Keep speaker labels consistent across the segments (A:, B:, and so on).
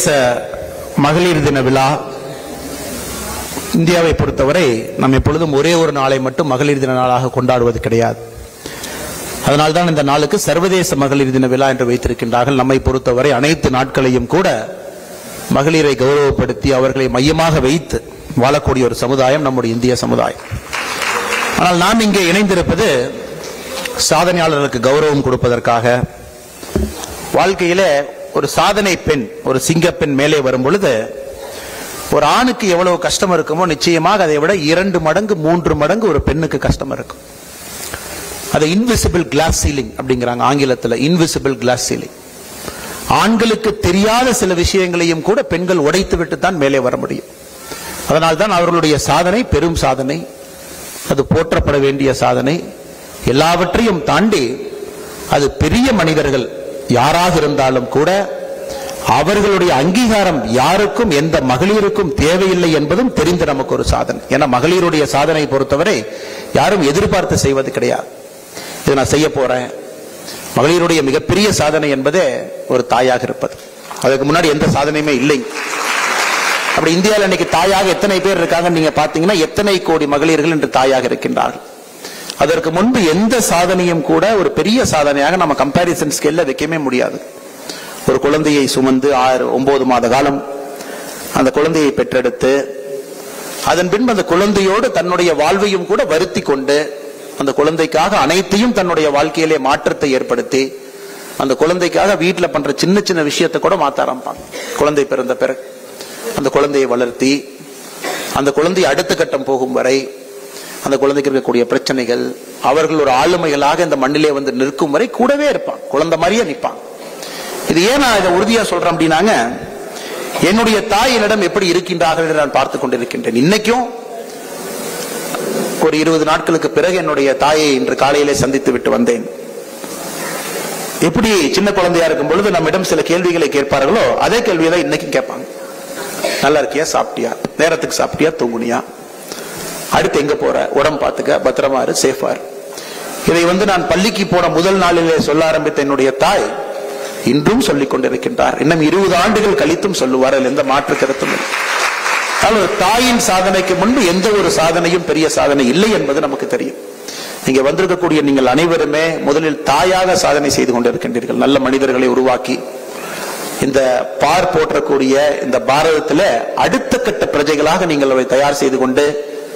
A: சர்வதேச மகளிர் தின விழா இந்தியாவை பொறுத்தவரை நாம் எப்பொழுதும் ஒரே ஒரு நாளை மட்டும் மகளிர் தின நாளாக கொண்டாடுவது கிடையாது அதனால்தான் இந்த நாளுக்கு சர்வதேச மகளிர் தின விழா என்று வைத்திருக்கின்றார்கள் நம்மை பொறுத்தவரை அனைத்து நாட்களையும் கூட மகளிரை கௌரவப்படுத்தி அவர்களை மையமாக வைத்து வாழக்கூடிய ஒரு சமுதாயம் நம்முடைய இந்திய சமுதாயம் ஆனால் நாம் இங்கே இணைந்திருப்பது சாதனையாளர்களுக்கு கௌரவம் கொடுப்பதற்காக வாழ்க்கையில ஒரு சாதனை பெண் ஒரு சிங்கப்பெண் மேலே வரும் பொழுது ஒரு ஆணுக்கு எவ்வளவு கஷ்டம் இருக்குமோ நிச்சயமாக அதை விட இரண்டு மடங்கு மூன்று மடங்கு ஒரு பெண்ணுக்கு கஷ்டம் இருக்கும் அது இன்விசிபிள் கிளாஸ் சீலிங் அப்படிங்கிறாங்க ஆங்கிலத்தில் இன்விசிபிள் கிளாஸ் சீலிங் ஆண்களுக்கு தெரியாத சில விஷயங்களையும் கூட பெண்கள் உடைத்து விட்டு தான் மேலே வர முடியும் அதனால்தான் அவர்களுடைய சாதனை பெரும் சாதனை அது போற்றப்பட வேண்டிய சாதனை எல்லாவற்றையும் தாண்டி அது பெரிய மனிதர்கள் யாராக இருந்தாலும் கூட அவர்களுடைய அங்கீகாரம் யாருக்கும் எந்த மகளிருக்கும் தேவையில்லை என்பதும் தெரிந்து நமக்கு ஒரு சாதனை ஏன்னா மகளிருடைய சாதனை பொறுத்தவரை யாரும் எதிர்பார்த்து செய்வது கிடையாது இதை நான் செய்ய போறேன் மகளிருடைய மிகப்பெரிய சாதனை என்பதே ஒரு தாயாக இருப்பது அதுக்கு முன்னாடி எந்த சாதனையுமே இல்லை அப்படி இந்தியாவில் இன்னைக்கு தாயாக எத்தனை பேர் இருக்காங்க நீங்க பாத்தீங்கன்னா எத்தனை கோடி மகளிர்கள் இன்று தாயாக இருக்கின்றார்கள் அதற்கு முன்பு எந்த சாதனையும் கூட ஒரு பெரிய சாதனையாக நம்ம கம்பாரிசன் ஸ்கேல்ல வைக்கவே முடியாது ஒரு குழந்தையை சுமந்து ஆறு ஒன்பது மாத காலம் அந்த குழந்தையை பெற்றெடுத்து அதன் பின்பு அந்த குழந்தையோடு தன்னுடைய வாழ்வையும் கூட வருத்தி கொண்டு அந்த குழந்தைக்காக அனைத்தையும் தன்னுடைய வாழ்க்கையிலே மாற்றத்தை ஏற்படுத்தி அந்த குழந்தைக்காக வீட்டில் பண்ற சின்ன சின்ன விஷயத்தை கூட மாத்த ஆரம்பிப்பாங்க குழந்தை பிறந்த பிறகு அந்த குழந்தையை வளர்த்தி அந்த குழந்தை அடுத்த கட்டம் போகும் வரை அந்த குழந்தைக்கு இருக்கக்கூடிய பிரச்சனைகள் அவர்கள் ஒரு ஆளுமைகளாக இந்த மண்ணிலே வந்து நிற்கும் வரை கூடவே இருப்பான் குழந்தை மாதிரியே நிற்பான் இது ஏன் நான் இதை உறுதியா சொல்றேன் அப்படின்னாங்க என்னுடைய தாய் என்னிடம் எப்படி இருக்கின்றார்கள் என்று நான் பார்த்து கொண்டிருக்கின்றேன் இன்னைக்கும் ஒரு இருபது நாட்களுக்கு பிறகு என்னுடைய தாயை இன்று காலையிலே சந்தித்து விட்டு வந்தேன் எப்படி சின்ன குழந்தையா இருக்கும் பொழுது நம்மிடம் சில கேள்விகளை கேட்பார்களோ அதே கேள்வியை தான் இன்னைக்கும் கேட்பாங்க நல்லா இருக்கியா சாப்பிட்டியா நேரத்துக்கு சாப்பிட்டியா தூங்குனியா அடுத்து எங்க போற உடம்பு பார்த்துக்க பத்திரமா இரு சேஃபா இரு இதை வந்து நான் பள்ளிக்கு போன முதல் நாளிலே சொல்ல ஆரம்பித்த என்னுடைய தாய் இன்றும் சொல்லிக் கொண்டிருக்கின்றார் இன்னும் இருபது ஆண்டுகள் கழித்தும் சொல்லுவார் அதில் எந்த மாற்று கருத்தும் இல்லை ஆனால் ஒரு தாயின் சாதனைக்கு முன்பு எந்த ஒரு சாதனையும் பெரிய சாதனை இல்லை என்பது நமக்கு தெரியும் நீங்க வந்திருக்கக்கூடிய நீங்கள் அனைவருமே முதலில் தாயாக சாதனை செய்து கொண்டிருக்கின்றீர்கள் நல்ல மனிதர்களை உருவாக்கி இந்த பார் போற்றக்கூடிய இந்த பாரதத்துல அடுத்த கட்ட பிரஜைகளாக நீங்கள் அவை தயார் செய்து கொண்டு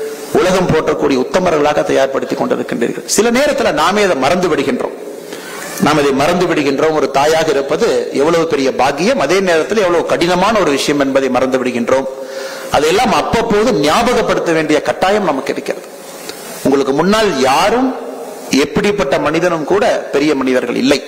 A: உலகம் போற்றக்கூடிய உத்தமர்களாக தயார்படுத்திக் கொண்டிருக்கின்றீர்கள் சில நேரத்தில் நாமே அதை மறந்து விடுகின்றோம் நாம் இதை மறந்து விடுகின்றோம் ஒரு தாயாக இருப்பது எவ்வளவு பெரிய பாக்கியம் அதே நேரத்தில் எவ்வளவு கடினமான ஒரு விஷயம் என்பதை மறந்து விடுகின்றோம் அதையெல்லாம் அப்பப்போது ஞாபகப்படுத்த வேண்டிய கட்டாயம் நமக்கு இருக்கிறது உங்களுக்கு முன்னால் யாரும் எப்படிப்பட்ட மனிதனும் கூட பெரிய மனிதர்கள் இல்லை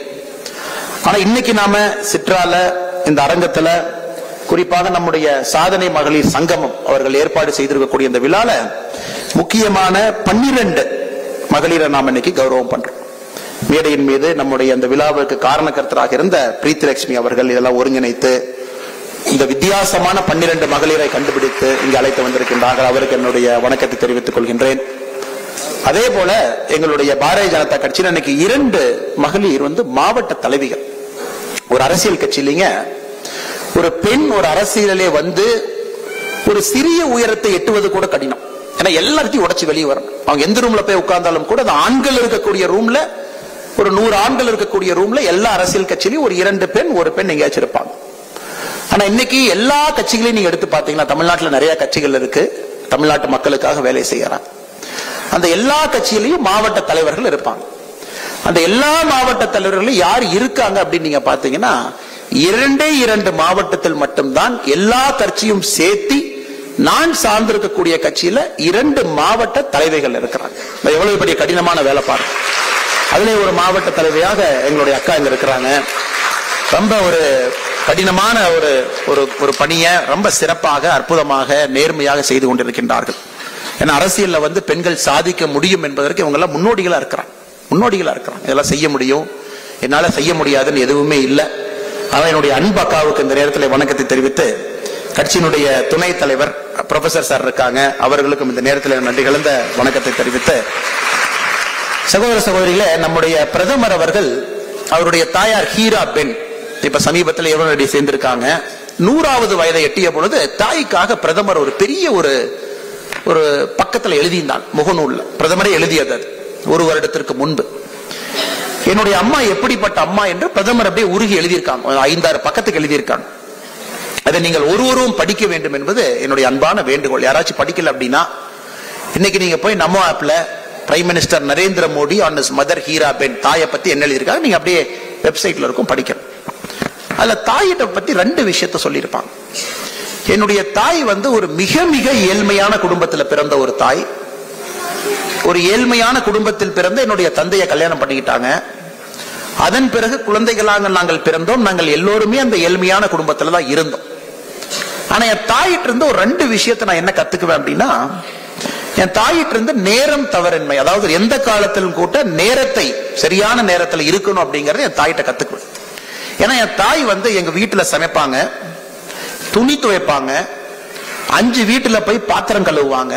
A: ஆனா இன்னைக்கு நாம சிற்றால இந்த அரங்கத்துல குறிப்பாக நம்முடைய சாதனை மகளிர் சங்கமம் அவர்கள் ஏற்பாடு செய்திருக்கக்கூடிய இந்த விழால முக்கியமான பன்னிரண்டு மகளிரை நாம் இன்னைக்கு கௌரவம் பண்றோம் மேடையின் மீது நம்முடைய அந்த விழாவிற்கு காரணக்கர்த்தராக இருந்த பிரீத்தி லட்சுமி அவர்கள் இதெல்லாம் ஒருங்கிணைத்து இந்த வித்தியாசமான பன்னிரண்டு மகளிரை கண்டுபிடித்து இங்கு அழைத்து வந்திருக்கின்றார்கள் அவருக்கு என்னுடைய வணக்கத்தை தெரிவித்துக் கொள்கின்றேன் அதே போல எங்களுடைய பாரதிய ஜனதா கட்சியில் இன்னைக்கு இரண்டு மகளிர் வந்து மாவட்ட தலைவிகள் ஒரு அரசியல் கட்சியிலிங்க ஒரு பெண் ஒரு அரசியலிலே வந்து ஒரு சிறிய உயரத்தை எட்டுவது கூட கடினம் ஏன்னா எல்லாத்தையும் உடைச்சு வெளியே வரணும் அவங்க எந்த ரூம்ல போய் உட்கார்ந்தாலும் கூட அந்த ஆண்கள் இருக்கக்கூடிய ரூம்ல ஒரு நூறு ஆண்கள் இருக்கக்கூடிய ரூம்ல எல்லா அரசியல் கட்சியிலையும் ஒரு இரண்டு பெண் ஒரு பெண் எங்கேயாச்சும் இருப்பாங்க ஆனா இன்னைக்கு எல்லா கட்சிகளையும் நீங்க எடுத்து பாத்தீங்கன்னா தமிழ்நாட்டுல நிறைய கட்சிகள் இருக்கு தமிழ்நாட்டு மக்களுக்காக வேலை செய்யறாங்க அந்த எல்லா கட்சியிலையும் மாவட்ட தலைவர்கள் இருப்பாங்க அந்த எல்லா மாவட்ட தலைவர்களும் யார் இருக்காங்க அப்படின்னு நீங்க பாத்தீங்கன்னா இரண்டே இரண்டு மாவட்டத்தில் மட்டும்தான் எல்லா கட்சியும் சேர்த்தி நான் சார்ந்திருக்கக்கூடிய கட்சியில இரண்டு மாவட்ட தலைவைகள் இருக்கிறாங்க எவ்வளவு பெரிய கடினமான வேலை பாருங்க அதுல ஒரு மாவட்ட தலைவியாக எங்களுடைய அக்கா இங்க இருக்கிறாங்க ரொம்ப ஒரு கடினமான ஒரு ஒரு ஒரு பணியை ரொம்ப சிறப்பாக அற்புதமாக நேர்மையாக செய்து கொண்டிருக்கின்றார்கள் ஏன்னா அரசியல்ல வந்து பெண்கள் சாதிக்க முடியும் என்பதற்கு இவங்க எல்லாம் முன்னோடிகளா இருக்கிறாங்க முன்னோடிகளா இருக்கிறாங்க இதெல்லாம் செய்ய முடியும் என்னால செய்ய முடியாதுன்னு எதுவுமே இல்லை ஆனா என்னுடைய அன்பு அக்காவுக்கு இந்த நேரத்தில் வணக்கத்தை தெரிவித்து கட்சியினுடைய துணைத் தலைவர் ப்ரொஃபசர் சார் இருக்காங்க அவர்களுக்கும் இந்த நேரத்தில் நன்றி கலந்த வணக்கத்தை தெரிவித்து சகோதர சகோதரிகளே நம்முடைய பிரதமர் அவர்கள் அவருடைய தாயார் ஹீரா பென் இப்ப சமீபத்தில் எவ்வளவு சேர்ந்திருக்காங்க நூறாவது வயதை எட்டிய பொழுது தாய்க்காக பிரதமர் ஒரு பெரிய ஒரு ஒரு பக்கத்துல எழுதியிருந்தான் முகநூல்ல பிரதமரே எழுதியது அது ஒரு வருடத்திற்கு முன்பு என்னுடைய அம்மா எப்படிப்பட்ட அம்மா என்று பிரதமர் அப்படியே உருகி எழுதியிருக்காங்க ஒரு ஐந்தாறு பக்கத்துக்கு எழுதியிருக்காங்க அதை நீங்கள் ஒருவரும் படிக்க வேண்டும் என்பது என்னுடைய அன்பான வேண்டுகோள் யாராச்சும் படிக்கல அப்படின்னா இன்னைக்கு நீங்க போய் நம்ம ஆப்ல prime minister Narendra Modi on his mother Heera Ben தாயை பத்தி என்ன எழுதியிருக்காங்க நீங்க அப்படியே வெப்சைட்ல இருக்கும் படிக்கணும் அதுல தாயிட்ட பத்தி ரெண்டு விஷயத்த சொல்லியிருப்பாங்க என்னுடைய தாய் வந்து ஒரு மிக மிக ஏழ்மையான குடும்பத்தில் பிறந்த ஒரு தாய் ஒரு ஏழ்மையான குடும்பத்தில் பிறந்த என்னுடைய தந்தையை கல்யாணம் பண்ணிக்கிட்டாங்க அதன் பிறகு குழந்தைகளாக நாங்கள் பிறந்தோம் நாங்கள் எல்லோருமே அந்த ஏழ்மையான குடும்பத்துல தான் இருந்தோம் ஆனா என் தாயிட்ட இருந்து ஒரு ரெண்டு விஷயத்தை நான் என்ன கத்துக்குவேன் அப்படின்னா என் தாயிட்ட இருந்து நேரம் தவறின்மை அதாவது எந்த காலத்திலும் கூட நேரத்தை சரியான நேரத்தில் இருக்கணும் அப்படிங்கறத என் தாயிட்ட கத்துக்குவேன் ஏன்னா என் தாய் வந்து எங்க வீட்டுல சமைப்பாங்க துணி துவைப்பாங்க அஞ்சு வீட்டுல போய் பாத்திரம் கழுவுவாங்க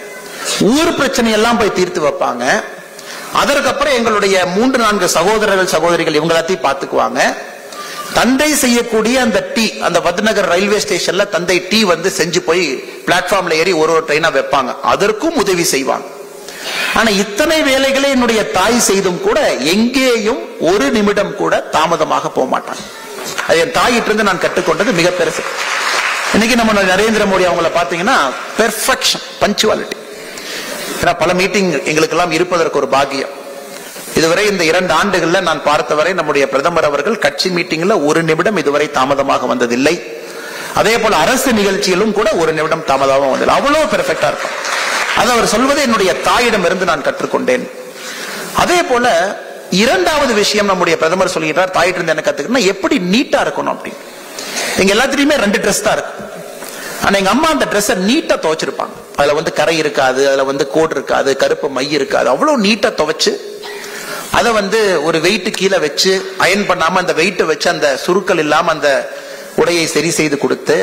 A: ஊர் பிரச்சனை எல்லாம் போய் தீர்த்து வைப்பாங்க அதற்கப்புறம் எங்களுடைய மூன்று நான்கு சகோதரர்கள் சகோதரிகள் இவங்க எல்லாத்தையும் பார்த்துக்குவாங்க தந்தை செய்யக்கூடிய அந்த டீ அந்த வத்நகர் ரயில்வே ஸ்டேஷன்ல தந்தை டீ வந்து செஞ்சு போய் பிளாட்ஃபார்ம்ல ஏறி ஒரு ஒரு ட்ரெயினா வைப்பாங்க அதற்கும் உதவி செய்வாங்க ஆனா இத்தனை வேலைகளை என்னுடைய தாய் செய்தும் கூட எங்கேயும் ஒரு நிமிடம் கூட தாமதமாக போக மாட்டாங்க அது என் தாயிட்ட இருந்து நான் கற்றுக்கொண்டது மிக பெருசு இன்னைக்கு நம்ம நரேந்திர மோடி அவங்கள பாத்தீங்கன்னா பெர்ஃபெக்ஷன் பஞ்சுவாலிட்டி ஏன்னா பல மீட்டிங் எங்களுக்கெல்லாம் இருப்பதற்கு ஒரு பாக்கியம் இதுவரை இந்த இரண்டு ஆண்டுகள்ல நான் பார்த்தவரை நம்முடைய பிரதமர் அவர்கள் கட்சி மீட்டிங்ல ஒரு நிமிடம் இதுவரை தாமதமாக வந்ததில்லை அதே போல அரசு நிகழ்ச்சியிலும் கூட ஒரு நிமிடம் தாமதமாக வந்ததில்லை அவ்வளவு பெர்ஃபெக்டா இருக்கும் அது அவர் சொல்வது என்னுடைய தாயிடம் இருந்து நான் கற்றுக்கொண்டேன் அதே போல இரண்டாவது விஷயம் நம்முடைய பிரதமர் சொல்கிறார் தாயிட்ட இருந்து என்ன கத்துக்கணும் எப்படி நீட்டா இருக்கணும் அப்படின்னு எங்க எல்லாத்துலயுமே ரெண்டு ட்ரெஸ் தான் இருக்கு ஆனா எங்க அம்மா அந்த ட்ரெஸ்ஸை நீட்டா துவைச்சிருப்பாங்க அதுல வந்து கரை இருக்காது அதுல வந்து கோட் இருக்காது கருப்பு மை இருக்காது அவ்வளவு நீட்டா துவைச்சு அதை வந்து ஒரு வெயிட் கீழே வச்சு அயன் பண்ணாம அந்த வெயிட்டை வச்சு அந்த சுருக்கள் இல்லாம அந்த உடையை சரி செய்து கொடுத்து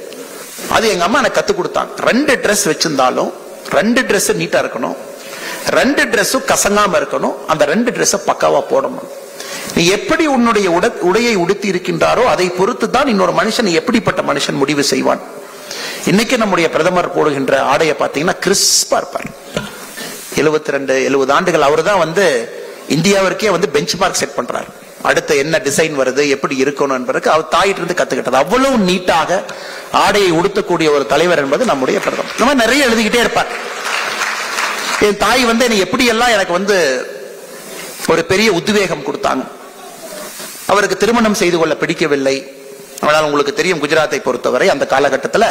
A: அது எங்க அம்மா எனக்கு கத்து கொடுத்தாங்க ரெண்டு ட்ரெஸ் வச்சிருந்தாலும் ரெண்டு ட்ரெஸ் நீட்டா இருக்கணும் ரெண்டு ட்ரெஸ்ஸும் கசங்காம இருக்கணும் அந்த ரெண்டு ட்ரெஸ் பக்காவா போடணும் நீ எப்படி உன்னுடைய உட உடையை உடுத்தி இருக்கின்றாரோ அதை பொறுத்து தான் இன்னொரு மனுஷன் எப்படிப்பட்ட மனுஷன் முடிவு செய்வான் இன்னைக்கு நம்முடைய பிரதமர் போடுகின்ற ஆடையை பார்த்தீங்கன்னா கிறிஸ்பா இருப்பார் எழுபத்தி ரெண்டு எழுபது ஆண்டுகள் அவர் தான் வந்து இந்தியாவிற்கே வந்து பெஞ்ச் மார்க் செட் பண்றாரு அடுத்த என்ன டிசைன் வருது எப்படி இருக்கணும் என்பதற்கு அவர் தாயிட்டு இருந்து கத்துக்கிட்டது அவ்வளவு நீட்டாக ஆடையை உடுத்தக்கூடிய ஒரு தலைவர் என்பது நம்முடைய பிரதமர் இந்த மாதிரி நிறைய எழுதிக்கிட்டே இருப்பார் என் தாய் வந்து என்னை எப்படி எல்லாம் எனக்கு வந்து ஒரு பெரிய உத்வேகம் கொடுத்தாங்க அவருக்கு திருமணம் செய்து கொள்ள பிடிக்கவில்லை ஆனால் உங்களுக்கு தெரியும் குஜராத்தை பொறுத்தவரை அந்த காலகட்டத்தில்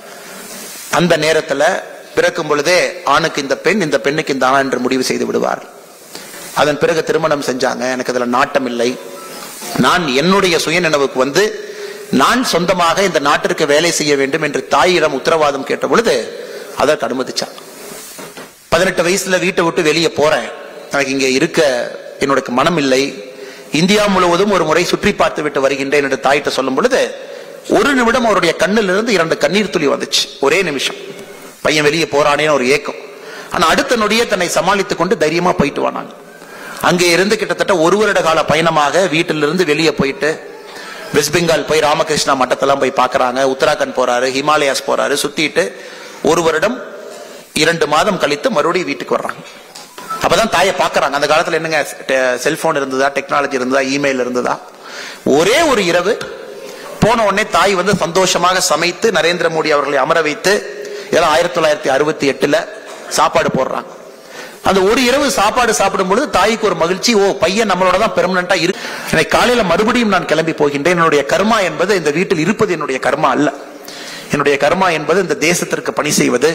A: அந்த நேரத்துல பிறக்கும் பொழுதே ஆணுக்கு இந்த பெண் இந்த பெண்ணுக்கு இந்த ஆண் என்று முடிவு செய்து விடுவார் அதன் பிறகு திருமணம் செஞ்சாங்க எனக்கு அதுல நாட்டம் இல்லை நான் என்னுடைய சுயநினைவுக்கு வந்து நான் சொந்தமாக இந்த நாட்டிற்கு வேலை செய்ய வேண்டும் என்று தாயிடம் உத்தரவாதம் கேட்ட பொழுது அதற்கு அனுமதிச்சான் பதினெட்டு வயசுல வீட்டை விட்டு வெளியே போறேன் எனக்கு இங்க இருக்க என்னோட மனம் இல்லை இந்தியா முழுவதும் ஒரு முறை சுற்றி பார்த்து விட்டு வருகின்றேன் என்று தாயிட்ட சொல்லும் பொழுது ஒரு நிமிடம் அவருடைய கண்ணிலிருந்து இரண்டு கண்ணீர் துளி வந்துச்சு ஒரே நிமிஷம் பையன் வெளியே போறானேன்னு ஒரு ஏக்கம் ஆனா அடுத்த நொடியே தன்னை சமாளித்துக் கொண்டு தைரியமா போயிட்டு வானாங்க அங்கே இருந்து கிட்டத்தட்ட ஒரு வருட கால பயணமாக வீட்டிலிருந்து வெளியே போயிட்டு வெஸ்ட் பெங்கால் போய் ராமகிருஷ்ணா மட்டத்தெல்லாம் போய் பார்க்கறாங்க உத்தராகண்ட் போறாரு ஹிமாலயாஸ் போறாரு சுத்திட்டு ஒரு வருடம் இரண்டு மாதம் கழித்து மறுபடியும் வீட்டுக்கு வர்றாங்க அப்பதான் தாயை பார்க்கறாங்க அந்த காலத்துல என்னங்க செல்போன் இருந்ததா டெக்னாலஜி இருந்ததா இமெயில் இருந்ததா ஒரே ஒரு இரவு போன உடனே தாய் வந்து சந்தோஷமாக சமைத்து நரேந்திர மோடி அவர்களை அமர வைத்து இதெல்லாம் ஆயிரத்தி தொள்ளாயிரத்தி அறுபத்தி எட்டுல சாப்பாடு போடுறாங்க அந்த ஒரு இரவு சாப்பாடு சாப்பிடும் பொழுது தாய்க்கு ஒரு மகிழ்ச்சி ஓ பையன் நம்மளோட தான் பெர்மனண்டா இருக்கு எனக்கு காலையில மறுபடியும் நான் கிளம்பி போகின்றேன் என்னுடைய கர்மா என்பது இந்த வீட்டில் இருப்பது என்னுடைய கர்மா அல்ல என்னுடைய கர்மா என்பது இந்த தேசத்திற்கு பணி செய்வது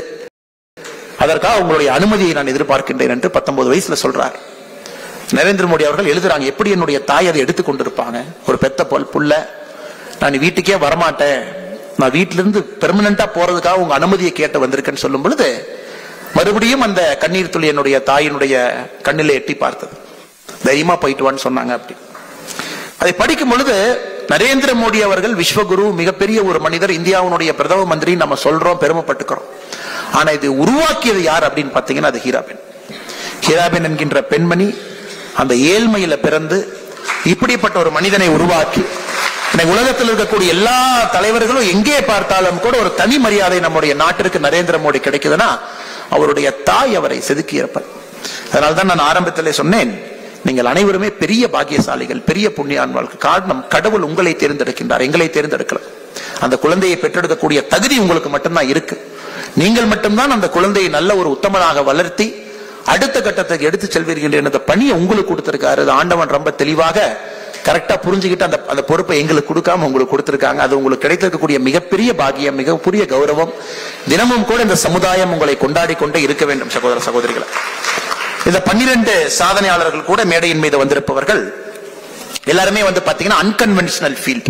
A: அதற்காக உங்களுடைய அனுமதியை நான் எதிர்பார்க்கின்றேன் என்று பத்தொன்பது வயசுல சொல்றார் நரேந்திர மோடி அவர்கள் எழுதுறாங்க எப்படி என்னுடைய தாய் அதை எடுத்துக் கொண்டிருப்பாங்க ஒரு பெத்த போல் புள்ள நான் வீட்டுக்கே வரமாட்டேன் நான் வீட்டில இருந்து பெர்மனண்டா போறதுக்காக உங்க அனுமதியை கேட்டு வந்திருக்கேன்னு சொல்லும் பொழுது மறுபடியும் அந்த கண்ணீர் துளி என்னுடைய தாயினுடைய கண்ணில எட்டி பார்த்தது தைரியமா போயிட்டு வான்னு சொன்னாங்க அப்படி அதை படிக்கும் பொழுது நரேந்திர மோடி அவர்கள் விஸ்வகுரு மிகப்பெரிய ஒரு மனிதர் இந்தியாவுடைய பிரதம மந்திரி நம்ம சொல்றோம் பெருமைப்பட்டுக்கிறோம் ஆனா இது உருவாக்கியது யார் அப்படின்னு பாத்தீங்கன்னா அது ஹீராபென் ஹீராபென் என்கின்ற பெண்மணி அந்த ஏழ்மையில பிறந்து இப்படிப்பட்ட ஒரு மனிதனை உருவாக்கி இன்னைக்கு உலகத்தில் இருக்கக்கூடிய எல்லா தலைவர்களும் எங்கே பார்த்தாலும் கூட ஒரு தனி மரியாதை நம்முடைய நாட்டிற்கு நரேந்திர மோடி கிடைக்குதுன்னா அவருடைய தாய் அவரை செதுக்கி இருப்பார் அதனால்தான் நான் ஆரம்பத்திலே சொன்னேன் நீங்கள் அனைவருமே பெரிய பாக்கியசாலிகள் பெரிய புண்ணியான்வாளுக்கு காரணம் கடவுள் உங்களை தேர்ந்தெடுக்கின்றார் எங்களை தேர்ந்தெடுக்கல அந்த குழந்தையை பெற்றெடுக்கக்கூடிய தகுதி உங்களுக்கு மட்டும்தான் இருக்கு நீங்கள் மட்டும்தான் அந்த குழந்தையை நல்ல ஒரு உத்தமனாக வளர்த்தி அடுத்த கட்டத்துக்கு எடுத்து செல்வீர்கள் என்ற பணியை உங்களுக்கு கொடுத்திருக்காரு அது ஆண்டவன் ரொம்ப தெளிவாக கரெக்டா புரிஞ்சுக்கிட்டு அந்த அந்த பொறுப்பை எங்களுக்கு கொடுக்காம உங்களுக்கு கொடுத்திருக்காங்க அது உங்களுக்கு கிடைத்திருக்கக்கூடிய மிகப்பெரிய பாக்கியம் மிகப்பெரிய கௌரவம் தினமும் கூட இந்த சமுதாயம் உங்களை கொண்டாடி கொண்டே இருக்க வேண்டும் சகோதர சகோதரிகளை இந்த பன்னிரண்டு சாதனையாளர்கள் கூட மேடையின் மீது வந்திருப்பவர்கள் எல்லாருமே வந்து பாத்தீங்கன்னா அன்கன்வென்ஷனல் ஃபீல்ட்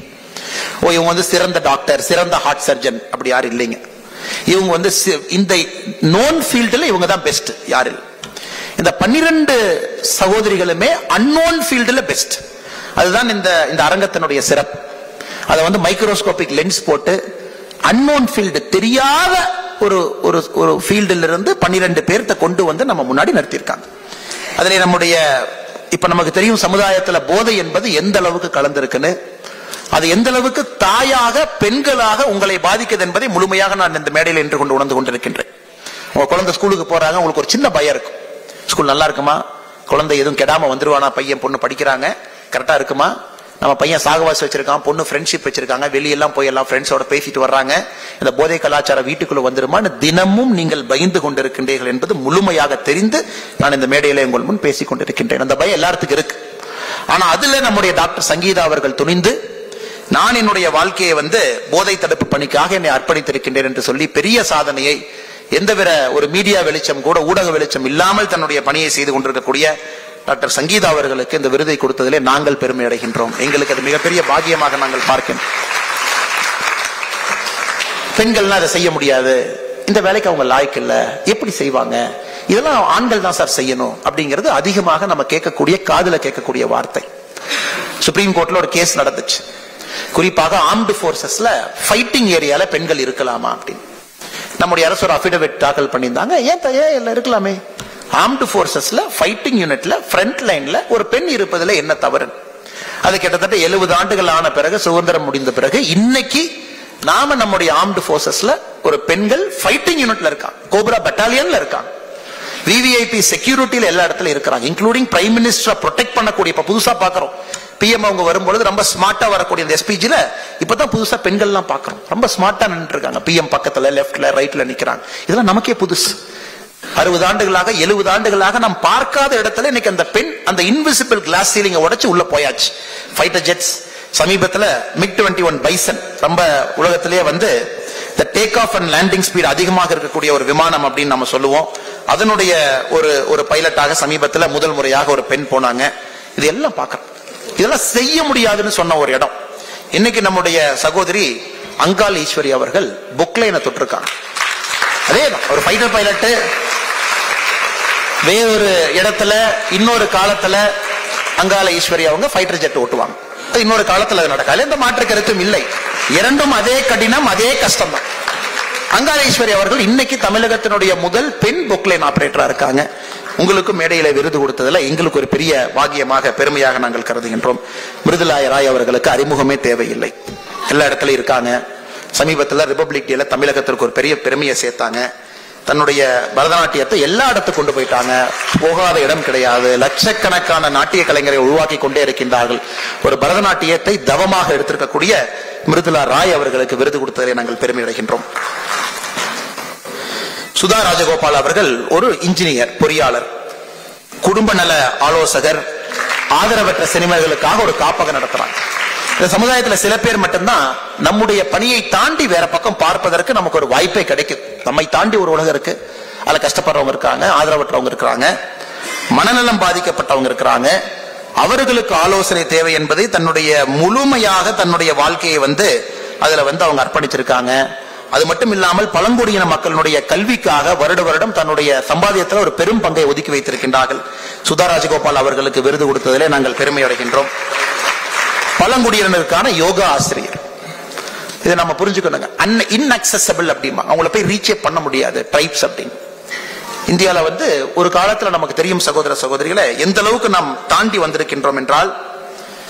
A: ஓ இவங்க வந்து சிறந்த டாக்டர் சிறந்த ஹார்ட் சர்ஜன் அப்படி யாரும் இல்லைங்க இவங்க வந்து சி- இந்த நோன் ஃபீல்டுல இவங்க தான் பெஸ்ட் யாரு இல்ல. இந்த பன்னிரண்டு சகோதரிகளுமே அன்னோன் ஃபீல்டுல பெஸ்ட் அதுதான் இந்த இந்த அரங்கத்தினுடைய சிறப்பு அதை வந்து மைக்ரோஸ்கோபிக் லென்ஸ் போட்டு அன்னோன் ஃபீல்டு தெரியாத ஒரு ஒரு ஒரு ஃபீல்டில் இருந்து பன்னிரண்டு பேர்த்த கொண்டு வந்து நம்ம முன்னாடி நிறுத்தியிருக்காங்க அதுல நம்முடைய இப்ப நமக்கு தெரியும் சமுதாயத்துல போதை என்பது எந்த அளவுக்கு கலந்திருக்குன்னு அது எந்த அளவுக்கு தாயாக பெண்களாக உங்களை பாதிக்குது என்பதை முழுமையாக நான் இந்த மேடையில் நின்று கொண்டு உணர்ந்து கொண்டிருக்கின்றேன் உங்க குழந்தை ஸ்கூலுக்கு போறாங்க உங்களுக்கு ஒரு சின்ன பயம் இருக்கும் ஸ்கூல் நல்லா இருக்குமா குழந்தை எதுவும் கெடாம வந்துருவானா பையன் பொண்ணு படிக்கிறாங்க கரெக்டா இருக்குமா நம்ம பையன் சாகவாசி வச்சிருக்கான் பொண்ணு ஃப்ரெண்ட்ஷிப் வச்சிருக்காங்க வெளியெல்லாம் போய் எல்லாம் ஃப்ரெண்ட்ஸோட பேசிட்டு வர்றாங்க இந்த போதை கலாச்சாரம் வீட்டுக்குள்ள வந்துருமான்னு தினமும் நீங்கள் பயந்து கொண்டிருக்கின்றீர்கள் என்பது முழுமையாக தெரிந்து நான் இந்த மேடையில உங்கள் முன் பேசிக் கொண்டிருக்கின்றேன் அந்த பயம் எல்லாத்துக்கும் இருக்கு ஆனா அதுல நம்முடைய டாக்டர் சங்கீதா அவர்கள் துணிந்து நான் என்னுடைய வாழ்க்கையை வந்து போதை தடுப்பு பணிக்காக என்னை அர்ப்பணித்திருக்கின்றேன் என்று சொல்லி பெரிய சாதனையை எந்தவித ஒரு மீடியா வெளிச்சம் கூட ஊடக வெளிச்சம் இல்லாமல் தன்னுடைய பணியை செய்து கொண்டிருக்கக்கூடிய டாக்டர் சங்கீதா அவர்களுக்கு இந்த விருதை கொடுத்ததிலே நாங்கள் பெருமை அடைகின்றோம் எங்களுக்கு அது மிகப்பெரிய பாக்கியமாக நாங்கள் பார்க்கிறோம் பெண்கள்லாம் அதை செய்ய முடியாது இந்த வேலைக்கு அவங்க லாய்க்கு இல்ல எப்படி செய்வாங்க இதெல்லாம் ஆண்கள் தான் சார் செய்யணும் அப்படிங்கிறது அதிகமாக நம்ம கேட்கக்கூடிய காதுல கேட்கக்கூடிய வார்த்தை சுப்ரீம் கோர்ட்ல ஒரு கேஸ் நடந்துச்சு குறிப்பாக ஆர்ம்டு போர்சஸ்ல ஃபைட்டிங் ஏரியால பெண்கள் இருக்கலாமா அப்படின்னு நம்முடைய அரசு ஒரு அபிடவிட் தாக்கல் பண்ணியிருந்தாங்க ஏன் த- ஏன் இல்ல இருக்கலாமே ஆர்ம்டு போர்சஸ்ல ஃபைட்டிங் யூனிட்ல ஃப்ரண்ட் லைன்ல ஒரு பெண் இருப்பதுல என்ன தவறு அது கிட்டத்தட்ட எழுபது ஆண்டுகள் ஆன பிறகு சுதந்திரம் முடிந்த பிறகு இன்னைக்கு நாம நம்முடைய ஆர்ம்டு போர்சஸ்ல ஒரு பெண்கள் ஃபைட்டிங் யூனிட்ல இருக்காங்க கோப்ரா பட்டாலியன்ல இருக்காங்க விவிஐபி செக்யூரிட்டியில எல்லா இடத்துல இருக்கிறாங்க இன்க்ளூடிங் பிரைம் மினிஸ்டரை ப்ரொடெக்ட் பண்ணக்கூடிய இப்ப புதுசா பாக்குறோம் பிஎம் அவங்க வரும்பொழுது ரொம்ப ஸ்மார்ட்டா வரக்கூடிய இந்த எஸ்பிஜில இப்பதான் புதுசா பெண்கள்லாம் பாக்குறோம் ரொம்ப ஸ்மார்ட்டா நின்று இருக்காங்க பிஎம் பக்கத்துல லெஃப்ட்ல ரைட்ல நிக்கிறாங்க இதெல்லாம் நமக்கே புதுசு அறுபது ஆண்டுகளாக எழுபது ஆண்டுகளாக நாம் பார்க்காத இடத்துல இன்னைக்கு அந்த பெண் அந்த இன்விசிபிள் கிளாஸ் சீலிங்க உடைச்சு உள்ள போயாச்சு ஃபைட்டர் ஜெட்ஸ் சமீபத்துல மிக் டுவெண்ட்டி ஒன் பைசன் ரொம்ப உலகத்திலேயே வந்து இந்த take off and landing speed அதிகமாக இருக்கக்கூடிய ஒரு விமானம் அப்படின்னு நம்ம சொல்லுவோம் அதனுடைய ஒரு ஒரு பைலட்டாக சமீபத்துல முதல் முறையாக ஒரு பெண் போனாங்க இது எல்லாம் பார்க்கறோம் இதெல்லாம் செய்ய முடியாதுன்னு சொன்ன ஒரு இடம் இன்னைக்கு நம்முடைய சகோதரி அங்காள் ஈஸ்வரி அவர்கள் புக்லைனை தொட்டிருக்காங்க அதே தான் ஒரு ஃபைட்டர் பைலட்டு வேறொரு இடத்துல இன்னொரு காலத்துல அங்காள ஈஸ்வரி அவங்க ஃபைட்டர் ஜெட் ஓட்டுவாங்க அது இன்னொரு காலத்துல அது நடக்காது எந்த மாற்று கருத்தும் இல்லை இரண்டும் அதே கடினம் அதே கஷ்டம் தான் அங்காள ஈஸ்வரி அவர்கள் இன்னைக்கு தமிழகத்தினுடைய முதல் பெண் புக்லைன் ஆபரேட்டரா இருக்காங்க உங்களுக்கு மேடையில விருது கொடுத்ததுல எங்களுக்கு ஒரு பெரிய பாக்கியமாக பெருமையாக நாங்கள் கருதுகின்றோம் மிருதுலாய ராய் அவர்களுக்கு அறிமுகமே தேவையில்லை எல்லா இடத்துலயும் இருக்காங்க சமீபத்துல ரிபப்ளிக் டேல தமிழகத்திற்கு ஒரு பெரிய பெருமையை சேர்த்தாங்க தன்னுடைய பரதநாட்டியத்தை எல்லா இடத்துக்கு கொண்டு போயிட்டாங்க போகாத இடம் கிடையாது லட்சக்கணக்கான நாட்டிய கலைஞரை உருவாக்கி கொண்டே இருக்கின்றார்கள் ஒரு பரதநாட்டியத்தை தவமாக எடுத்திருக்கக்கூடிய மிருதுலா ராய் அவர்களுக்கு விருது கொடுத்ததை நாங்கள் பெருமை அடைகின்றோம் சுதா ராஜகோபால் அவர்கள் ஒரு இன்ஜினியர் பொறியாளர் குடும்ப நல ஆலோசகர் ஆதரவற்ற சினிமாக்களுக்காக ஒரு காப்பகம் நடத்துறாங்க இந்த சமுதாயத்துல சில பேர் மட்டும்தான் நம்முடைய பணியை தாண்டி வேற பக்கம் பார்ப்பதற்கு நமக்கு ஒரு வாய்ப்பே கிடைக்குது நம்மை தாண்டி ஒரு உலகம் இருக்கு அதுல கஷ்டப்படுறவங்க இருக்காங்க ஆதரவற்றவங்க இருக்கிறாங்க மனநலம் பாதிக்கப்பட்டவங்க இருக்கிறாங்க அவர்களுக்கு ஆலோசனை தேவை என்பதை தன்னுடைய முழுமையாக தன்னுடைய வாழ்க்கையை வந்து அதுல வந்து அவங்க அர்ப்பணிச்சிருக்காங்க அது மட்டும் இல்லாமல் பழங்குடியின மக்களுடைய கல்விக்காக வருட வருடம் தன்னுடைய சம்பாதியத்தில் ஒரு பெரும் பங்கை ஒதுக்கி வைத்திருக்கின்றார்கள் சுதா ராஜகோபால் அவர்களுக்கு விருது கொடுத்ததிலே நாங்கள் பெருமை அடைகின்றோம் பழங்குடியினருக்கான யோகா ஆசிரியர் இதை நம்ம புரிஞ்சுக்கணுங்க அன் இன்அக்சசபிள் அப்படிமா அவங்கள போய் ரீச்சே பண்ண முடியாது ட்ரைப்ஸ் அப்படின்னு இந்தியால வந்து ஒரு காலத்துல நமக்கு தெரியும் சகோதர சகோதரிகளை எந்த அளவுக்கு நாம் தாண்டி வந்திருக்கின்றோம் என்றால்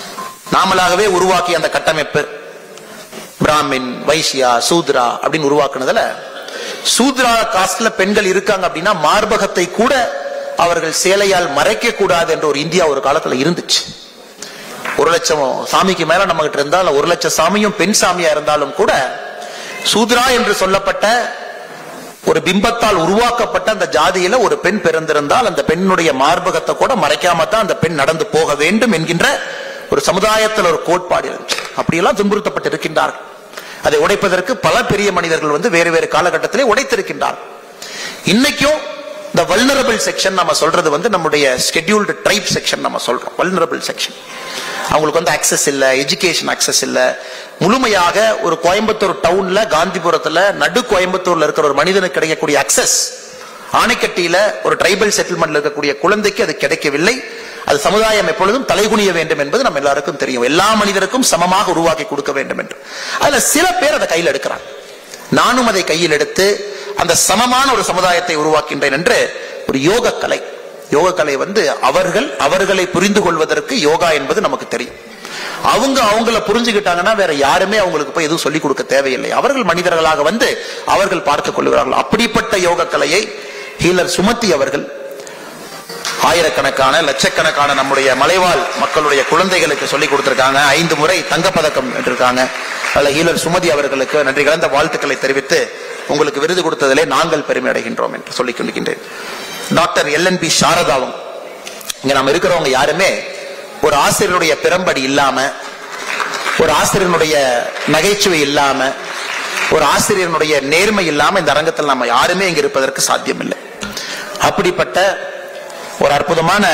A: நாமளாகவே உருவாக்கிய அந்த கட்டமைப்பு பிராமின் வைசியா சூத்ரா அப்படின்னு உருவாக்குனதுல சூத்ரா காஸ்ட்ல பெண்கள் இருக்காங்க அப்படின்னா மார்பகத்தை கூட அவர்கள் சேலையால் மறைக்க கூடாது என்ற ஒரு இந்தியா ஒரு காலத்துல இருந்துச்சு ஒரு லட்சம் சாமிக்கு மேல நம்ம கிட்ட இருந்தால் ஒரு லட்சம் சாமியும் பெண் சாமியா இருந்தாலும் கூட சூத்ரா என்று சொல்லப்பட்ட ஒரு பிம்பத்தால் உருவாக்கப்பட்ட அந்த ஜாதியில ஒரு பெண் பிறந்திருந்தால் அந்த பெண்ணுடைய மார்பகத்தை கூட மறைக்காம தான் அந்த பெண் நடந்து போக வேண்டும் என்கின்ற ஒரு சமுதாயத்தில் ஒரு கோட்பாடு இருந்துச்சு அப்படியெல்லாம் துன்புறுத்தப்பட்டு இருக்கின்றார்கள் அதை உடைப்பதற்கு பல பெரிய மனிதர்கள் வந்து வேறு வேறு காலகட்டத்திலே உடைத்திருக்கின்றார்கள் இன்னைக்கும் இந்த வல்னரபிள் செக்ஷன் நம்ம சொல்றது வந்து நம்முடைய ஸ்கெட்யூல்டு ட்ரைப் செக்ஷன் நம்ம சொல்றோம் வல்னரபிள் செக்ஷன் அவங்களுக்கு வந்து அக்சஸ் இல்ல எஜுகேஷன் அக்சஸ் இல்ல முழுமையாக ஒரு கோயம்புத்தூர் டவுன்ல காந்திபுரத்துல நடு கோயம்புத்தூர்ல இருக்கிற ஒரு மனிதனுக்கு கிடைக்கக்கூடிய அக்சஸ் ஆணைக்கட்டியில ஒரு ட்ரைபல் செட்டில்மெண்ட்ல இருக்கக்கூடிய குழந்தைக்கு அது கிடைக்கவில்லை அது சமுதாயம் எப்பொழுதும் தலைகுனிய வேண்டும் என்பது நம்ம எல்லாருக்கும் தெரியும் எல்லா மனிதருக்கும் சமமாக உருவாக்கி கொடுக்க வேண்டும் என்று அதுல சில பேர் அதை கையில் எடுக்கிறாங்க நானும் அதை கையில் எடுத்து அந்த சமமான ஒரு சமுதாயத்தை உருவாக்கின்றேன் என்று ஒரு யோக கலை யோக கலை வந்து அவர்கள் அவர்களை புரிந்து கொள்வதற்கு யோகா என்பது நமக்கு தெரியும் அவங்க அவங்கள புரிஞ்சுக்கிட்டாங்கன்னா வேற யாருமே அவங்களுக்கு போய் எதுவும் சொல்லிக் கொடுக்க தேவையில்லை அவர்கள் மனிதர்களாக வந்து அவர்கள் பார்த்துக் கொள்கிறார்கள் அப்படிப்பட்ட யோக கலையை ஹீலர் சுமத்தி அவர்கள் ஆயிரக்கணக்கான லட்சக்கணக்கான நம்முடைய மலைவாழ் மக்களுடைய குழந்தைகளுக்கு சொல்லிக் கொடுத்திருக்காங்க ஐந்து முறை தங்கப்பதக்கம் வென்றிருக்காங்க அதுல ஹீலர் சுமதி அவர்களுக்கு நன்றி கலந்த வாழ்த்துக்களை தெரிவித்து உங்களுக்கு விருது கொடுத்ததிலே நாங்கள் பெருமை அடைகின்றோம் என்று சொல்லிக் கொண்டிருக்கின்றேன் டாக்டர் எல் என் பி சாரதாவும் இங்க நம்ம இருக்கிறவங்க யாருமே ஒரு ஆசிரியருடைய பெரம்படி இல்லாம ஒரு ஆசிரியனுடைய நகைச்சுவை இல்லாம ஒரு ஆசிரியனுடைய நேர்மை இல்லாம இந்த அரங்கத்தில் நம்ம யாருமே இங்க இருப்பதற்கு சாத்தியம் இல்லை அப்படிப்பட்ட ஒரு அற்புதமான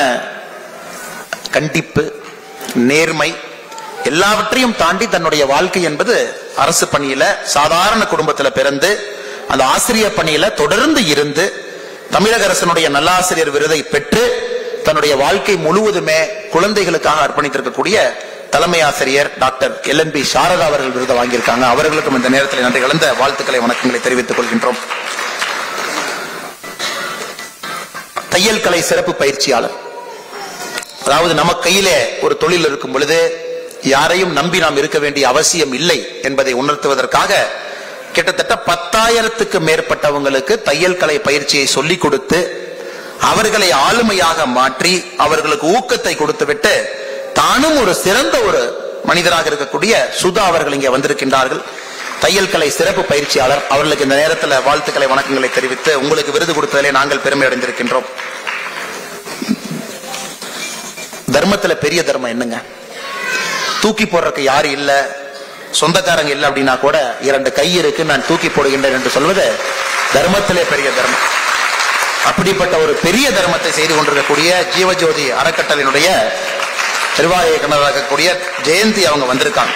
A: கண்டிப்பு நேர்மை எல்லாவற்றையும் தாண்டி தன்னுடைய வாழ்க்கை என்பது அரசு பணியில சாதாரண குடும்பத்துல பிறந்து அந்த ஆசிரியர் பணியில தொடர்ந்து இருந்து தமிழக அரசனுடைய நல்லாசிரியர் விருதை பெற்று தன்னுடைய வாழ்க்கை முழுவதுமே குழந்தைகளுக்காக அர்ப்பணித்திருக்கக்கூடிய தலைமை ஆசிரியர் doctor L N P Sharada அவர்கள் விருதை வாங்கியிருக்காங்க அவர்களுக்கும் இந்த நேரத்தில் நன்றி கலந்த வாழ்த்துக்களை வணக்கங்களை தெரிவித்துக் கொள்கின்றோம் தையல் கலை சிறப்பு பயிற்சியாளர் அதாவது நம்ம கையிலே ஒரு தொழில் இருக்கும் பொழுது யாரையும் நம்பி நாம் இருக்க வேண்டிய அவசியம் இல்லை என்பதை உணர்த்துவதற்காக கிட்டத்தட்ட பத்தாயிரத்துக்கு மேற்பட்டவங்களுக்கு தையல் கலை பயிற்சியை சொல்லிக் கொடுத்து அவர்களை ஆளுமையாக மாற்றி அவர்களுக்கு ஊக்கத்தை கொடுத்து விட்டு தானும் ஒரு சிறந்த ஒரு மனிதராக இருக்கக்கூடிய சுதா அவர்கள் இங்கே வந்திருக்கின்றார்கள் தையல் கலை சிறப்பு பயிற்சியாளர் அவர்களுக்கு இந்த நேரத்தில் வாழ்த்துக்களை வணக்கங்களை தெரிவித்து உங்களுக்கு விருது கொடுத்ததிலே நாங்கள் பெருமை அடைந்திருக்கின்றோம் தர்மத்துல பெரிய தர்மம் என்னங்க தூக்கி போடுறதுக்கு யாரு இல்ல சொந்தக்காரங்க இல்ல அப்படின்னா கூட இரண்டு கை இருக்கு நான் தூக்கி போடுகின்றேன் என்று சொல்வது தர்மத்திலே பெரிய தர்மம் அப்படிப்பட்ட ஒரு பெரிய தர்மத்தை செய்து கொண்டிருக்கக்கூடிய ஜீவஜோதி அறக்கட்டளையினுடைய நிர்வாக இயக்குநராக இருக்கக்கூடிய ஜெயந்தி அவங்க வந்திருக்காங்க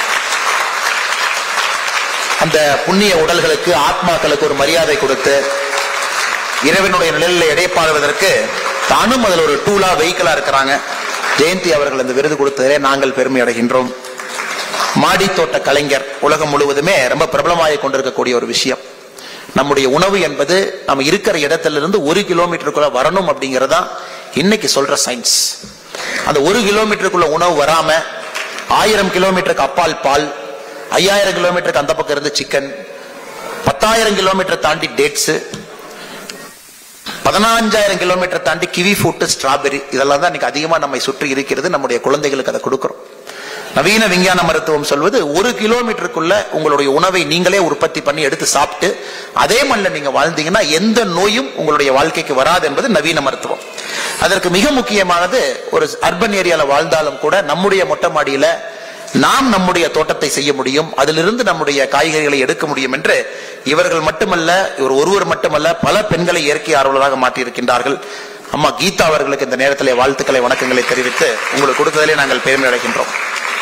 A: அந்த புண்ணிய உடல்களுக்கு ஆத்மாக்களுக்கு ஒரு மரியாதை கொடுத்து இறைவனுடைய நிழலில் இடைப்பாடுவதற்கு தானும் அதில் ஒரு டூலா வெஹிக்கிளா இருக்கிறாங்க ஜெயந்தி அவர்கள் அந்த விருது கொடுத்ததிலே நாங்கள் பெருமை அடைகின்றோம் மாடி தோட்ட கலைஞர் உலகம் முழுவதுமே ரொம்ப பிரபலமாக கொண்டிருக்கக்கூடிய ஒரு விஷயம் நம்முடைய உணவு என்பது நம்ம இருக்கிற இடத்திலிருந்து ஒரு கிலோமீட்டருக்குள்ள வரணும் அப்படிங்கறதா இன்னைக்கு சொல்ற சயின்ஸ் அந்த ஒரு கிலோமீட்டருக்குள்ள உணவு வராம ஆயிரம் கிலோமீட்டருக்கு அப்பால் பால் ஐயாயிரம் கிலோமீட்டருக்கு அந்த பக்கம் இருந்து சிக்கன் பத்தாயிரம் கிலோமீட்டர் தாண்டி டேட்ஸ் பதினஞ்சாயிரம் கிலோமீட்டர் தாண்டி கிவி ஃபுட்டு ஸ்ட்ராபெரி இதெல்லாம் தான் இன்னைக்கு அதிகமா நம்மை சுற்றி இருக்கிறது நம்முடைய குழந்தைகளுக்கு அதை கொடுக்கிறோம் நவீன விஞ்ஞான மருத்துவம் சொல்வது ஒரு கிலோமீட்டருக்குள்ள உங்களுடைய உணவை நீங்களே உற்பத்தி பண்ணி எடுத்து சாப்பிட்டு அதே மண்ணில் நீங்க வாழ்ந்தீங்கன்னா எந்த நோயும் உங்களுடைய வாழ்க்கைக்கு வராது என்பது நவீன மருத்துவம் அதற்கு மிக முக்கியமானது ஒரு அர்பன் ஏரியால வாழ்ந்தாலும் கூட நம்முடைய மொட்டை மாடியில நாம் நம்முடைய தோட்டத்தை செய்ய முடியும் அதிலிருந்து நம்முடைய காய்கறிகளை எடுக்க முடியும் என்று இவர்கள் மட்டுமல்ல இவர் ஒருவர் மட்டுமல்ல பல பெண்களை இயற்கை ஆர்வலராக மாற்றியிருக்கின்றார்கள் அம்மா கீதா அவர்களுக்கு இந்த நேரத்திலே வாழ்த்துக்களை வணக்கங்களை தெரிவித்து உங்களுக்கு கொடுத்ததிலே நாங்கள் பெருமை அடைகின்றோம்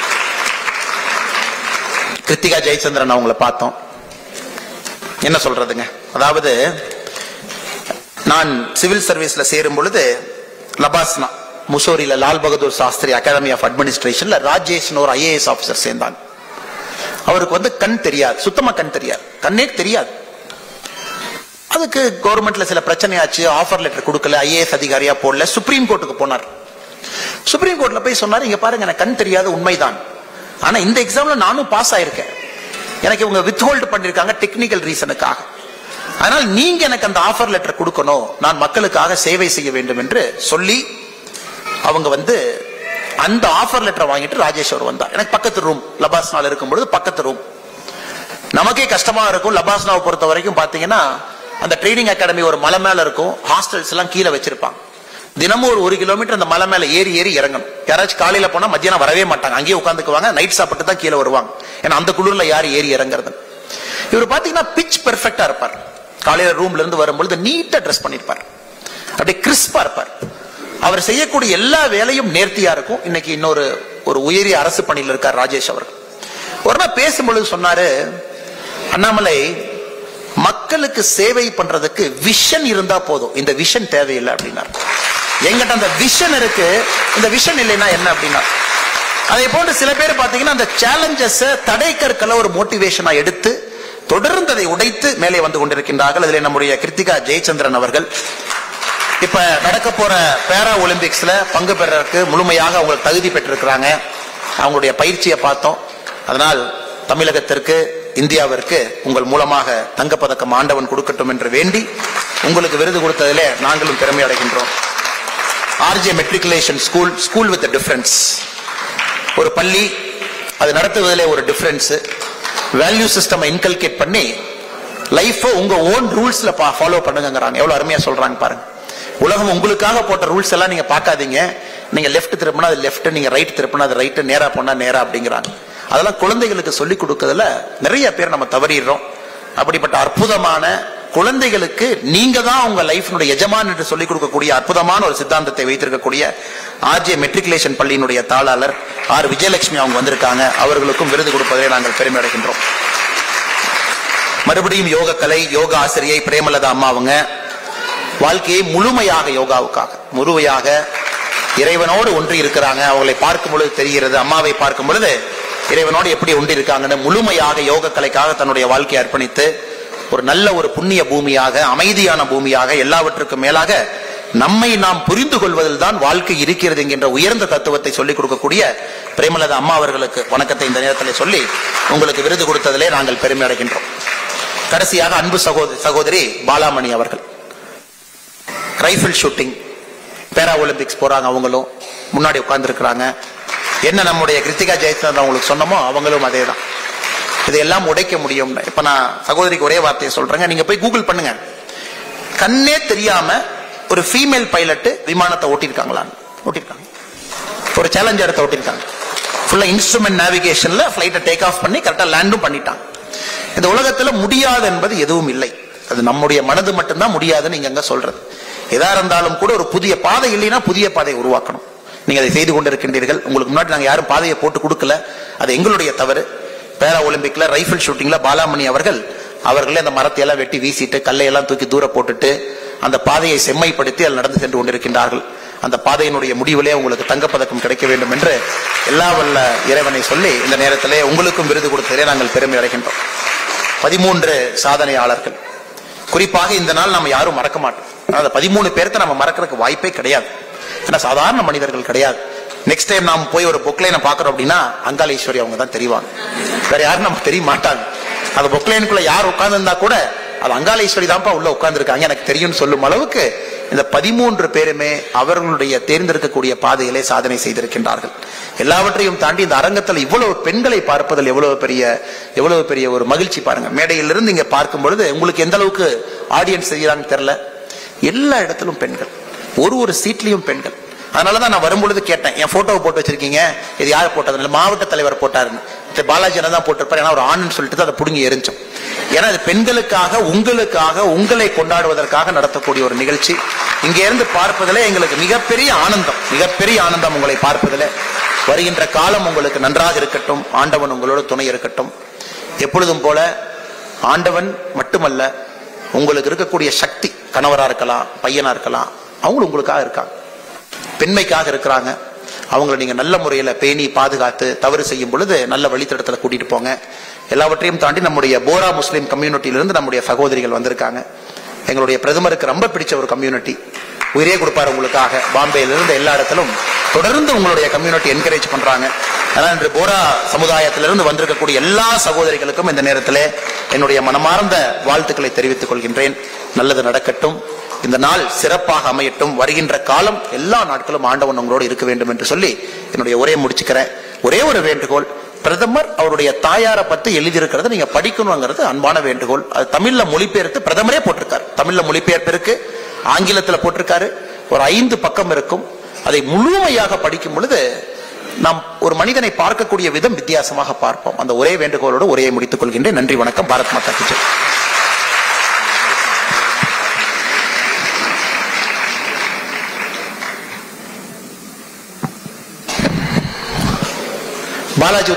A: கிருத்திகா ஜெயச்சந்திரன் அவங்கள பார்த்தோம் என்ன சொல்றதுங்க அதாவது நான் சிவில் சர்வீஸ்ல சேரும் பொழுது லபாஸ்னா முசோரியில லால் பகதூர் சாஸ்திரி அகாடமி ஆஃப் அட்மினிஸ்ட்ரேஷன்ல ராஜேஷ் ஒரு ஐஏஎஸ் ஆபீசர் சேர்ந்தாங்க அவருக்கு வந்து கண் தெரியாது சுத்தமா கண் தெரியாது கண்ணே தெரியாது அதுக்கு கவர்மெண்ட்ல சில பிரச்சனையாச்சு ஆஃபர் லெட்டர் கொடுக்கல ஐஏஎஸ் அதிகாரியா போடல சுப்ரீம் கோர்ட்டுக்கு போனார் சுப்ரீம் கோர்ட்ல போய் சொன்னாரு இங்க பாருங்க எனக்கு கண் தெரியாத உண்மைதான் ஆனா இந்த எக்ஸாம்ல நானும் பாஸ் ஆயிருக்கேன் எனக்கு இவங்க வித்ஹோல்டு பண்ணிருக்காங்க டெக்னிக்கல் ரீசனுக்காக அதனால் நீங்க எனக்கு அந்த ஆஃபர் லெட்டர் கொடுக்கணும் நான் மக்களுக்காக சேவை செய்ய வேண்டும் என்று சொல்லி அவங்க வந்து அந்த ஆஃபர் லெட்டர் வாங்கிட்டு ராஜேஸ்வர் வந்தார் எனக்கு பக்கத்து ரூம் லபாஸ்னால் இருக்கும்பொழுது பக்கத்து ரூம் நமக்கே கஷ்டமா இருக்கும் லபாஸ்னாவை பொறுத்த வரைக்கும் பாத்தீங்கன்னா அந்த ட்ரைனிங் அகாடமி ஒரு மலை மேல இருக்கும் ஹாஸ்டல்ஸ் எல்லாம் கீழே வச்சிருப்பாங்க தினமும் ஒரு ஒரு கிலோமீட்டர் அந்த மலை மேல ஏறி ஏறி இறங்கணும் யாராச்சும் காலையில போனா மத்தியானம் வரவே மாட்டாங்க அங்கேயே உட்காந்துக்குவாங்க நைட் சாப்பிட்டு தான் கீழே வருவாங்க ஏன்னா அந்த குளிர்ல யார் ஏறி இறங்குறது இவர் பாத்தீங்கன்னா பிச் பெர்ஃபெக்டா இருப்பார் காலையில ரூம்ல இருந்து வரும்பொழுது நீட்டா ட்ரெஸ் பண்ணிருப்பார் அப்படியே கிறிஸ்பா இருப்பார் அவர் செய்யக்கூடிய எல்லா வேலையும் நேர்த்தியா இருக்கும் இன்னைக்கு இன்னொரு ஒரு உயரிய அரசு பணியில் இருக்கார் ராஜேஷ் அவர்கள் ஒரு நாள் பேசும்பொழுது சொன்னாரு அண்ணாமலை மக்களுக்கு சேவை பண்றதுக்கு விஷன் இருந்தா போதும் இந்த விஷன் தேவையில்லை அப்படின்னாரு எங்கிட்ட அந்த விஷன் இருக்கு இந்த விஷன் இல்லைன்னா என்ன அப்படின்னா அதே போன்று சில பேர் பாத்தீங்கன்னா அந்த சேலஞ்சஸ் தடை கற்களை ஒரு மோட்டிவேஷனா எடுத்து தொடர்ந்து அதை உடைத்து மேலே வந்து கொண்டிருக்கின்றார்கள் அதில் நம்முடைய கிருத்திகா ஜெயச்சந்திரன் அவர்கள் இப்ப நடக்க போற பேரா ஒலிம்பிக்ஸ்ல பங்கு பெறறதுக்கு முழுமையாக அவங்களுக்கு தகுதி பெற்றிருக்கிறாங்க அவங்களுடைய பயிற்சியை பார்த்தோம் அதனால் தமிழகத்திற்கு இந்தியாவிற்கு உங்கள் மூலமாக தங்கப்பதக்கம் ஆண்டவன் கொடுக்கட்டும் என்று வேண்டி உங்களுக்கு விருது கொடுத்ததிலே நாங்களும் பெருமை அடைகின்றோம் RJ matriculation school school with difference ஒரு பள்ளி அது நடத்துவதிலே ஒரு டிஃபரன்ஸ் வேல்யூ சிஸ்டம் இன்கல்கேட் பண்ணி லைஃப் உங்க ஓன் ரூல்ஸ்ல ஃபாலோ பண்ணுங்கிறாங்க எவ்வளவு அருமையா சொல்றாங்க பாருங்க உலகம் உங்களுக்காக போட்ட ரூல்ஸ் எல்லாம் நீங்க பார்க்காதீங்க நீங்க லெஃப்ட் திருப்பினா அது லெஃப்ட் நீங்க ரைட் திருப்பினா அது ரைட் நேரா போனா நேரா அப்படிங்கிறாங்க அதெல்லாம் குழந்தைகளுக்கு சொல்லி கொடுக்கறதுல நிறைய பேர் நம்ம தவறிடுறோம் அப்படிப்பட்ட அற்புதமான குழந்தைகளுக்கு நீங்க தான் உங்க லைஃப்னுடைய எஜமான் என்று சொல்லிக் கொடுக்கக்கூடிய அற்புதமான ஒரு சித்தாந்தத்தை வைத்திருக்கக்கூடிய ஆர்ஜே மெட்ரிகுலேஷன் பள்ளியினுடைய தாளாளர் ஆர் விஜயலட்சுமி அவங்க வந்திருக்காங்க அவர்களுக்கும் விருது கொடுப்பதிலே நாங்கள் பெருமை அடைகின்றோம் மறுபடியும் யோக கலை யோக ஆசிரியை பிரேமலதா அம்மா அவங்க வாழ்க்கையை முழுமையாக யோகாவுக்காக முழுமையாக இறைவனோடு ஒன்றி இருக்கிறாங்க அவங்களை பார்க்கும் பொழுது தெரிகிறது அம்மாவை பார்க்கும் பொழுது இறைவனோடு எப்படி ஒன்றி இருக்காங்கன்னு முழுமையாக யோக கலைக்காக தன்னுடைய வாழ்க்கையை அர்ப்பணித்து ஒரு நல்ல ஒரு புண்ணிய பூமியாக அமைதியான பூமியாக எல்லாவற்றுக்கும் மேலாக நம்மை நாம் புரிந்து கொள்வதில் தான் வாழ்க்கை இருக்கிறது என்கின்ற உயர்ந்த தத்துவத்தை சொல்லிக் கொடுக்கக்கூடிய பிரேமலதா அம்மா அவர்களுக்கு வணக்கத்தை இந்த நேரத்தில் சொல்லி உங்களுக்கு விருது கொடுத்ததிலே நாங்கள் பெருமை அடைகின்றோம் கடைசியாக அன்பு சகோதரி சகோதரி பாலாமணி அவர்கள் ரைஃபிள் ஷூட்டிங் பேரா ஒலிம்பிக்ஸ் போறாங்க அவங்களும் முன்னாடி உட்கார்ந்துருக்கிறாங்க என்ன நம்முடைய கிருத்திகா ஜெயச்சந்திரன் அவங்களுக்கு சொன்னமோ அவங்களும் அதே தான் இதையெல்லாம் உடைக்க முடியும் இப்ப நான் சகோதரிக்கு ஒரே வார்த்தையை சொல்றேங்க நீங்க போய் கூகுள் பண்ணுங்க கண்ணே தெரியாம ஒரு ஃபீமேல் பைலட் விமானத்தை ஓட்டிருக்காங்களான்னு ஓட்டிருக்காங்க ஒரு சேலஞ்ச் இடத்த ஓட்டிருக்காங்க ஃபுல்லா இன்ஸ்ட்ருமெண்ட் நேவிகேஷன்ல ஃபிளைட்டை டேக் ஆஃப் பண்ணி கரெக்டா லேண்டும் பண்ணிட்டாங்க இந்த உலகத்துல முடியாது என்பது எதுவும் இல்லை அது நம்முடைய மனது மட்டும்தான் முடியாதுன்னு நீங்க அங்க சொல்றது எதா இருந்தாலும் கூட ஒரு புதிய பாதை இல்லைன்னா புதிய பாதையை உருவாக்கணும் நீங்க அதை செய்து கொண்டிருக்கின்றீர்கள் உங்களுக்கு முன்னாடி நாங்க யாரும் பாதையை போட்டு கொடுக்கல அது எங்களுடைய தவறு பேரா ஒலிம்பிக்ல ரைபிள் ஷூட்டிங்ல பாலாமணி அவர்கள் அவர்களே அந்த மரத்தை எல்லாம் வெட்டி வீசிட்டு கல்லையெல்லாம் தூக்கி தூர போட்டுட்டு அந்த பாதையை செம்மைப்படுத்தி அதில் நடந்து சென்று கொண்டிருக்கின்றார்கள் அந்த பாதையினுடைய முடிவிலே உங்களுக்கு தங்கப்பதக்கம் கிடைக்க வேண்டும் என்று எல்லா வல்ல இறைவனை சொல்லி இந்த நேரத்திலே உங்களுக்கும் விருது கொடுத்ததிலே நாங்கள் பெருமை அடைகின்றோம் பதிமூன்று சாதனையாளர்கள் குறிப்பாக இந்த நாள் நம்ம யாரும் மறக்க மாட்டோம் அந்த பதிமூணு பேர்த்த நம்ம மறக்கிறதுக்கு வாய்ப்பே கிடையாது ஏன்னா சாதாரண மனிதர்கள் கிடையாது நெக்ஸ்ட் டைம் நாம் போய் ஒரு பொக்லைனை பாக்குறோம் அப்படின்னா அங்காளேஸ்வரி அவங்க தான் தெரிவாங்க வேற யாரும் நமக்கு தெரிய மாட்டாங்க அந்த பொக்லைனுக்குள்ள யார் உட்கார்ந்துருந்தா கூட அது அங்காளேஸ்வரி தான்ப்பா உள்ள உட்கார்ந்துருக்காங்க எனக்கு தெரியும்னு சொல்லும் அளவுக்கு இந்த பதிமூன்று பேருமே அவர்களுடைய தேர்ந்தெடுக்கக்கூடிய பாதையிலே சாதனை செய்திருக்கின்றார்கள் எல்லாவற்றையும் தாண்டி இந்த அரங்கத்தில் இவ்வளவு பெண்களை பார்ப்பதில் எவ்வளவு பெரிய எவ்வளவு பெரிய ஒரு மகிழ்ச்சி பாருங்க மேடையிலிருந்து இங்க பார்க்கும் பொழுது உங்களுக்கு எந்த அளவுக்கு ஆடியன்ஸ் செய்யறான்னு தெரியல எல்லா இடத்திலும் பெண்கள் ஒரு ஒரு சீட்லயும் பெண்கள் அதனாலதான் நான் வரும்பொழுது கேட்டேன் என் போட்டோவை போட்டு வச்சிருக்கீங்க இது யார் போட்டது இல்ல, மாவட்ட தலைவர் போட்டாருன்னு இது பாலாஜி தான் போட்டிருப்பாரு ஏன்னா ஒரு ஆணுன்னு சொல்லிட்டு தான் அதை புடுங்கி எரிஞ்சோம் ஏன்னா இது பெண்களுக்காக உங்களுக்காக உங்களை கொண்டாடுவதற்காக நடத்தக்கூடிய ஒரு நிகழ்ச்சி இங்க இருந்து பார்ப்பதிலே எங்களுக்கு மிகப்பெரிய ஆனந்தம் மிகப்பெரிய ஆனந்தம் உங்களை பார்ப்பதிலே வருகின்ற காலம் உங்களுக்கு நன்றாக இருக்கட்டும் ஆண்டவன் உங்களோட துணை இருக்கட்டும் எப்பொழுதும் போல ஆண்டவன் மட்டுமல்ல உங்களுக்கு இருக்கக்கூடிய சக்தி கணவரா இருக்கலாம் பையனா இருக்கலாம் அவங்களும் உங்களுக்காக இருக்காங்க பெண்மைக்காக இருக்கிறாங்க அவங்கள நீங்க நல்ல முறையில பேணி பாதுகாத்து தவறு செய்யும் பொழுது நல்ல வழித்தடத்துல கூட்டிட்டு போங்க எல்லாவற்றையும் தாண்டி நம்முடைய போரா முஸ்லீம் கம்யூனிட்டியிலிருந்து நம்முடைய சகோதரிகள் வந்திருக்காங்க எங்களுடைய பிரதமருக்கு ரொம்ப பிடிச்ச ஒரு கம்யூனிட்டி உயிரே கொடுப்பாரு உங்களுக்காக பாம்பேல இருந்து எல்லா இடத்திலும் தொடர்ந்து உங்களுடைய கம்யூனிட்டி என்கரேஜ் பண்றாங்க அதனால இன்று போரா சமுதாயத்திலிருந்து வந்திருக்கக்கூடிய எல்லா சகோதரிகளுக்கும் இந்த நேரத்திலே என்னுடைய மனமார்ந்த வாழ்த்துக்களை தெரிவித்துக் கொள்கின்றேன் நல்லது நடக்கட்டும் இந்த நாள் சிறப்பாக அமையட்டும் வருகின்ற காலம் எல்லா நாட்களும் ஆண்டவன் உங்களோடு இருக்க வேண்டும் என்று சொல்லி என்னுடைய உரையை முடிச்சுக்கிறேன் ஒரே ஒரு வேண்டுகோள் பிரதமர் அவருடைய தாயாரை பத்தி எழுதியிருக்கிறத நீங்க படிக்கணுங்கிறது அன்பான வேண்டுகோள் அது தமிழ்ல மொழிபெயர்த்து பிரதமரே போட்டிருக்காரு தமிழ்ல மொழிபெயர்ப்பு இருக்கு ஆங்கிலத்துல போட்டிருக்காரு ஒரு ஐந்து பக்கம் இருக்கும் அதை முழுமையாக படிக்கும் பொழுது நாம் ஒரு மனிதனை பார்க்கக்கூடிய விதம் வித்தியாசமாக பார்ப்போம் அந்த ஒரே வேண்டுகோளோடு உரையை முடித்துக் கொள்கின்றேன் நன்றி வணக்கம் பாரத் மாதா கி ஜெய். பாலாஜி